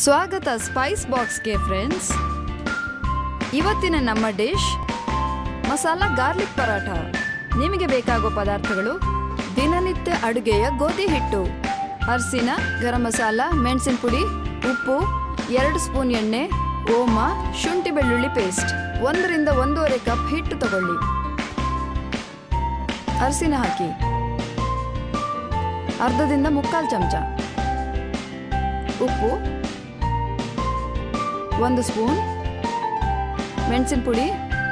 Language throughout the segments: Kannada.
ಸ್ವಾಗತ ಸ್ಪೈಸ್ ಬಾಕ್ಸ್ಗೆ ಫ್ರೆಂಡ್ಸ್ ಇವತ್ತಿನ ನಮ್ಮ ಡಿಶ್ ಮಸಾಲ ಗಾರ್ಲಿಕ್ ಪರಾಠ ನಿಮಗೆ ಬೇಕಾಗುವ ಪದಾರ್ಥಗಳು ದಿನನಿತ್ಯ ಅಡುಗೆಯ ಗೋಧಿ ಹಿಟ್ಟು ಅರಿಸಿನ ಗರಂ ಮಸಾಲ ಮೆಣಸಿನ ಪುಡಿ ಉಪ್ಪು ಎರಡು ಸ್ಪೂನ್ ಎಣ್ಣೆ ಓಮ ಶುಂಠಿ ಬೆಳ್ಳುಳ್ಳಿ ಪೇಸ್ಟ್ ಒಂದರಿಂದ ಒಂದೂವರೆ ಕಪ್ ಹಿಟ್ಟು ತಗೊಳ್ಳಿ ಅರಿಸಿನ ಹಾಕಿ ಅರ್ಧದಿಂದ ಮುಕ್ಕಾಲು ಚಮಚ ಉಪ್ಪು ಒಂದು ಸ್ಪೂನ್ ಮೆಣಸಿನ ಪುಡಿ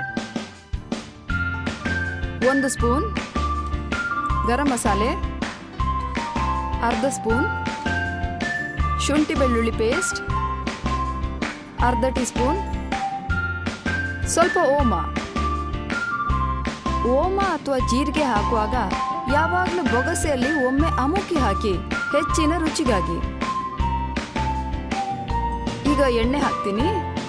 ಒಂದು ಸ್ಪೂನ್ ಗರಂ ಮಸಾಲೆ ಅರ್ಧ ಸ್ಪೂನ್ ಶುಂಠಿ ಬೆಳ್ಳುಳ್ಳಿ ಪೇಸ್ಟ್ ಅರ್ಧ ಟೀ ಸ್ಪೂನ್ ಸ್ವಲ್ಪ ಓಮ ಓಮ ಅಥವಾ ಜೀರಿಗೆ ಹಾಕುವಾಗ ಯಾವಾಗಲೂ ಬೊಗಸೆಯಲ್ಲಿ ಒಮ್ಮೆ ಅಮುಕಿ ಹಾಕಿ ಹೆಚ್ಚಿನ ರುಚಿಗಾಗಿ ಈಗ ಎಣ್ಣೆ ಹಾಕ್ತೀನಿ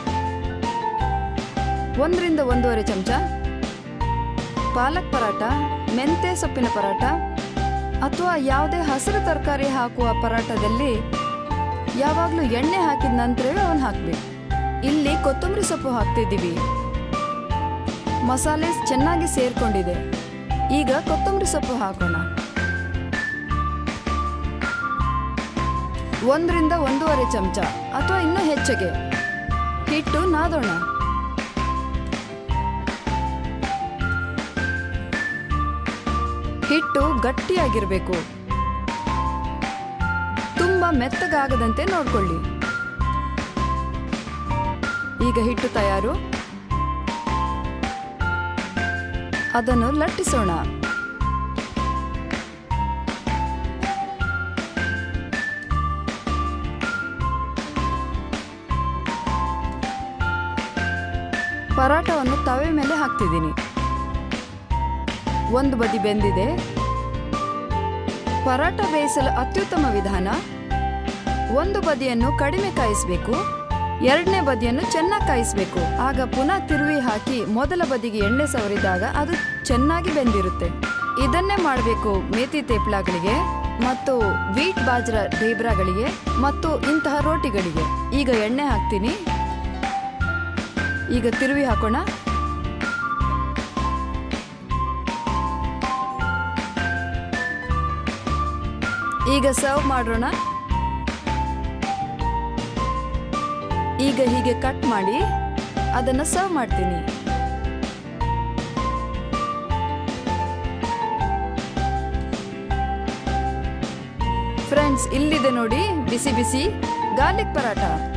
ಒಂದರಿಂದ ಒಂದೂವರೆ ಚಮಚ ಪಾಲಕ್ ಪರಾಟ ಮೆಂತೆ ಸೊಪ್ಪಿನ ಪರಾಟ ಅಥವಾ ಯಾವುದೇ ಹಸಿರು ತರಕಾರಿ ಹಾಕುವ ಪರಾಟದಲ್ಲಿ ಯಾವಾಗಲೂ ಎಣ್ಣೆ ಹಾಕಿದ ನಂತರವೇ ಅವನು ಹಾಕಬೇಕು ಇಲ್ಲಿ ಕೊತ್ತಂಬರಿ ಸೊಪ್ಪು ಹಾಕ್ತಿದ್ದೀವಿ ಮಸಾಲೆ ಚೆನ್ನಾಗಿ ಸೇರ್ಕೊಂಡಿದೆ ಈಗ ಕೊತ್ತಂಬರಿ ಸೊಪ್ಪು ಹಾಕೋಣ ಒಂದರಿಂದ ಒಂದೂವರೆ ಚಮಚ ಅಥವಾ ಇನ್ನೂ ಹೆಚ್ಚಿಗೆ ಹಿಟ್ಟು ನಾದೋಣ ಹಿಟ್ಟು ಗಟ್ಟಿಯಾಗಿರಬೇಕು ತುಂಬ ಮೆತ್ತಗಾಗದಂತೆ ನೋಡ್ಕೊಳ್ಳಿ ಈಗ ಹಿಟ್ಟು ತಯಾರು ಅದನ್ನು ಲಟ್ಟಿಸೋಣ ಪರಾಟವನ್ನು ತವೆ ಮೇಲೆ ಹಾಕ್ತಿದ್ದೀನಿ ಒಂದು ಬದಿ ಬೆಂದಿದೆ ಪರಾಟ ಬೇಯಿಸಲು ಅತ್ಯುತ್ತಮ ವಿಧಾನ ಒಂದು ಬದಿಯನ್ನು ಕಡಿಮೆ ಕಾಯಿಸಬೇಕು ಎರಡನೇ ಬದಿಯನ್ನು ಚೆನ್ನಾಗಿ ಕಾಯಿಸಬೇಕು ಆಗ ಪುನಃ ತಿರುವಿ ಹಾಕಿ ಮೊದಲ ಬದಿಗೆ ಎಣ್ಣೆ ಸವರಿದಾಗ ಅದು ಚೆನ್ನಾಗಿ ಬೆಂದಿರುತ್ತೆ ಇದನ್ನೇ ಮಾಡಬೇಕು ಮೇಥಿ ತೇಪ್ಲಾಗಳಿಗೆ ಮತ್ತು ವೀಟ್ ಬಾಜ್ರ ಡೇಬ್ರಾಗಳಿಗೆ ಮತ್ತು ಇಂತಹ ರೋಟಿಗಳಿಗೆ ಈಗ ಎಣ್ಣೆ ಹಾಕ್ತೀನಿ ಈಗ ತಿರುವಿ ಹಾಕೋಣ ಈಗ ಸರ್ವ್ ಮಾಡೋಣ ಈಗ ಹೀಗೆ ಕಟ್ ಮಾಡಿ ಅದನ್ನು ಸರ್ವ್ ಮಾಡ್ತೀನಿ ಫ್ರೆಂಡ್ಸ್ ಇಲ್ಲಿದೆ ನೋಡಿ ಬಿಸಿ ಬಿಸಿ ಗಾರ್ಲಿಕ್ ಪರಾಠ